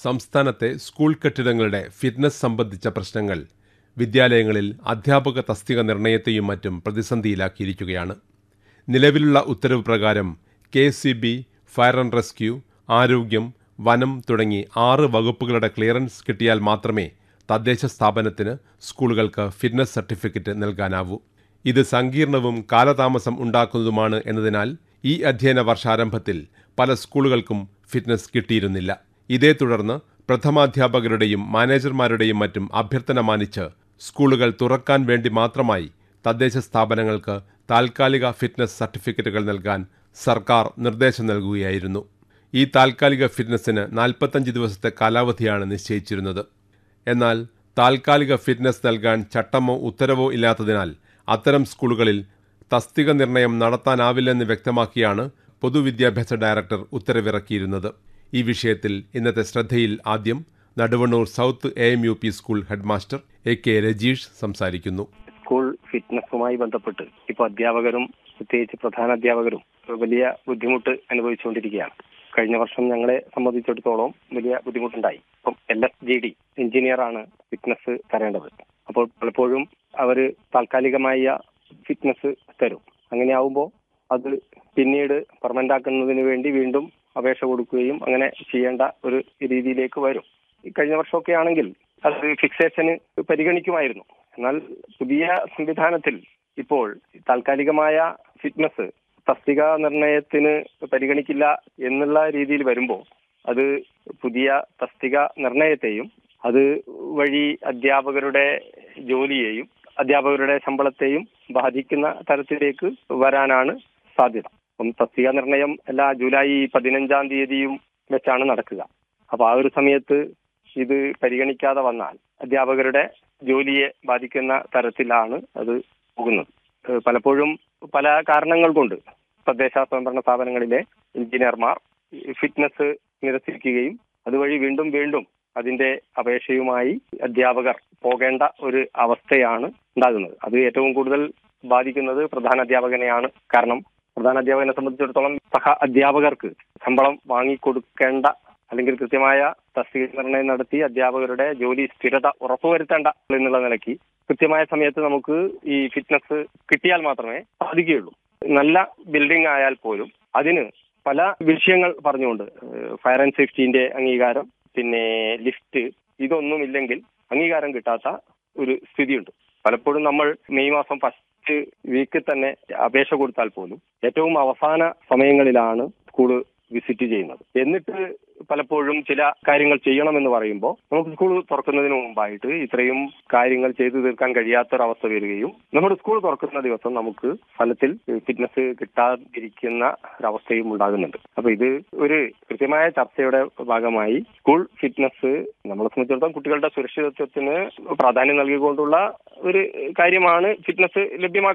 സംസ്ഥാനത്തെ സ്കൂൾ കെട്ടിടങ്ങളുടെ ഫിറ്റ്നസ് സംബന്ധിച്ച പ്രശ്നങ്ങൾ വിദ്യാലയങ്ങളിൽ അധ്യാപക തസ്തിക നിർണയത്തെയും മറ്റും പ്രതിസന്ധിയിലാക്കിയിരിക്കുകയാണ് നിലവിലുള്ള ഉത്തരവ് പ്രകാരം K C B fire and rescue ആരോഗ്യം വനം തുടങ്ങി ആറ് വകുപ്പുകളുടെ ക്ലിയറൻസ് കിട്ടിയാൽ മാത്രമേ തദ്ദേശ സ്ഥാപനത്തിന് സ്കൂളുകൾക്ക് ഫിറ്റ്നസ് സർട്ടിഫിക്കറ്റ് നൽകാനാവൂ ഇത് സങ്കീർണവും കാലതാമസം ഉണ്ടാക്കുന്നതുമാണ് എന്നതിനാൽ ഈ അധ്യയന വർഷാരംഭത്തിൽ പല സ്കൂളുകൾക്കും ഫിറ്റ്നസ് കിട്ടിയിരുന്നില്ല ഇതേ തുടർന്ന് പ്രഥമാധ്യാപകരുടെയും മാനേജർമാരുടെയും മറ്റും അഭ്യർത്ഥന മാനിച്ച് സ്കൂളുകൾ തുറക്കാൻ വേണ്ടി മാത്രമായി തദ്ദേശ സ്ഥാപനങ്ങൾക്ക് താൽക്കാലിക ഫിറ്റ്നസ് സർട്ടിഫിക്കറ്റുകൾ നൽകാൻ സർക്കാർ നിർദ്ദേശം നൽകുകയായിരുന്നു ഈ താൽക്കാലിക ഫിറ്റ്നസിന് നാൽപ്പത്തഞ്ച് ദിവസത്തെ കാലാവധിയാണ് നിശ്ചയിച്ചിരുന്നത് എന്നാൽ താൽക്കാലിക ഫിറ്റ്നസ് നൽകാൻ ചട്ടമോ ഉത്തരവോ ഇല്ലാത്തതിനാൽ അത്തരം സ്കൂളുകളിൽ തസ്തിക നിർണയം നടത്താനാവില്ലെന്ന് വ്യക്തമാക്കിയാണ് പൊതുവിദ്യാഭ്യാസ ഡയറക്ടർ ഉത്തരവിറക്കിയിരുന്നത് ഈ വിഷയത്തിൽ ഇന്നത്തെ ശ്രദ്ധയിൽ ആദ്യം Naduvannur south A M U P school headmaster A K Rajeesh സംസാരിക്കുന്നു സ്കൂൾ ഫിറ്റ്നസുമായി ബന്ധപ്പെട്ട് ഇപ്പോൾ അധ്യാപകരും പ്രത്യേകിച്ച് പ്രധാന അധ്യാപകരും വലിയ ബുദ്ധിമുട്ട് അനുഭവിച്ചുകൊണ്ടിരിക്കുകയാണ് കഴിഞ്ഞ വർഷം ഞങ്ങളെ സംബന്ധിച്ചിടത്തോളം വലിയ ബുദ്ധിമുട്ടുണ്ടായി ഇപ്പം എൽ എസ് ജി ഡി എഞ്ചിനീയറാണ് ഫിറ്റ്നസ് തരേണ്ടത് അപ്പോൾ പലപ്പോഴും അവർ താൽക്കാലികമായ ഫിറ്റ്നസ് തരും അങ്ങനെ ആവുമ്പോൾ അത് പിന്നീട് പെർമനന്റ് ആക്കുന്നതിന് വേണ്ടി വീണ്ടും അപേക്ഷ കൊടുക്കുകയും അങ്ങനെ ചെയ്യേണ്ട ഒരു രീതിയിലേക്ക് വരും ഈ കഴിഞ്ഞ വർഷമൊക്കെ ആണെങ്കിൽ അത് ഫിക്സേഷന് പരിഗണിക്കുമായിരുന്നു എന്നാൽ പുതിയ സംവിധാനത്തിൽ ഇപ്പോൾ താൽക്കാലികമായ ഫിറ്റ്നസ് തസ്തിക നിർണയത്തിന് പരിഗണിക്കില്ല എന്നുള്ള രീതിയിൽ വരുമ്പോൾ അത് പുതിയ തസ്തിക നിർണയത്തെയും അത് വഴി അധ്യാപകരുടെ ജോലിയെയും അധ്യാപകരുടെ ശമ്പളത്തെയും ബാധിക്കുന്ന തരത്തിലേക്ക് വരാനാണ് സാധ്യത അപ്പം തസ്തിക നിർണയം എല്ലാ ജൂലൈ പതിനഞ്ചാം തീയതിയും വെച്ചാണ് നടക്കുക അപ്പൊ ആ ഒരു സമയത്ത് ഇത് പരിഗണിക്കാതെ വന്നാൽ അധ്യാപകരുടെ ജോലിയെ ബാധിക്കുന്ന തരത്തിലാണ് അത് പോകുന്നത് ഏഹ് പലപ്പോഴും പല കാരണങ്ങൾ കൊണ്ട് തദ്ദേശ സ്വയംഭരണ സ്ഥാപനങ്ങളിലെ എഞ്ചിനീയർമാർ ഫിറ്റ്നസ് നിരസിക്കുകയും അതുവഴി വീണ്ടും വീണ്ടും അതിന്റെ അപേക്ഷയുമായി അധ്യാപകർ പോകേണ്ട ഒരു അവസ്ഥയാണ് ഉണ്ടാകുന്നത് അത് ഏറ്റവും കൂടുതൽ ബാധിക്കുന്നത് പ്രധാന അധ്യാപകനെയാണ് കാരണം പ്രധാന അധ്യാപകനെ സംബന്ധിച്ചിടത്തോളം സഹ അധ്യാപകർക്ക് ശമ്പളം വാങ്ങിക്കൊടുക്കേണ്ട അല്ലെങ്കിൽ കൃത്യമായ തസ്തിക നിർണയം നടത്തി അധ്യാപകരുടെ ജോലി സ്ഥിരത ഉറപ്പുവരുത്തേണ്ട എന്നുള്ള നിലയ്ക്ക് കൃത്യമായ സമയത്ത് നമുക്ക് ഈ ഫിറ്റ്നസ് കിട്ടിയാൽ മാത്രമേ സാധിക്കുകയുള്ളൂ നല്ല ബിൽഡിംഗ് ആയാൽ പോലും അതിന് പല വിഷയങ്ങൾ പറഞ്ഞുകൊണ്ട് ഫയർ ആൻഡ് സേഫ്റ്റിന്റെ അംഗീകാരം പിന്നെ ലിഫ്റ്റ് ഇതൊന്നും ഇല്ലെങ്കിൽ അംഗീകാരം കിട്ടാത്ത ഒരു സ്ഥിതിയുണ്ട് പലപ്പോഴും നമ്മൾ മെയ് മാസം ഫസ്റ്റ് വീക്കിൽ തന്നെ അപേക്ഷ കൊടുത്താൽ പോലും ഏറ്റവും അവസാന സമയങ്ങളിലാണ് സ്കൂള് വിസിറ്റ് ചെയ്യുന്നത് എന്നിട്ട് പലപ്പോഴും ചില കാര്യങ്ങൾ ചെയ്യണമെന്ന് പറയുമ്പോൾ നമുക്ക് സ്കൂൾ തുറക്കുന്നതിന് മുമ്പായിട്ട് ഇത്രയും കാര്യങ്ങൾ ചെയ്തു തീർക്കാൻ കഴിയാത്തൊരവസ്ഥ വരികയും നമ്മുടെ സ്കൂൾ തുറക്കുന്ന ദിവസം നമുക്ക് ഫലത്തിൽ ഫിറ്റ്നസ് കിട്ടാതിരിക്കുന്ന ഒരവസ്ഥയും ഉണ്ടാകുന്നുണ്ട് അപ്പൊ ഇത് ഒരു കൃത്യമായ ചർച്ചയുടെ ഭാഗമായി സ്കൂൾ ഫിറ്റ്നസ് നമ്മളെ സംബന്ധിച്ചിടത്തോളം കുട്ടികളുടെ സുരക്ഷിതത്വത്തിന് പ്രാധാന്യം നൽകിക്കൊണ്ടുള്ള ഒരു കാര്യമാണ് ഫിറ്റ്നസ് ലഭ്യമാക്കുക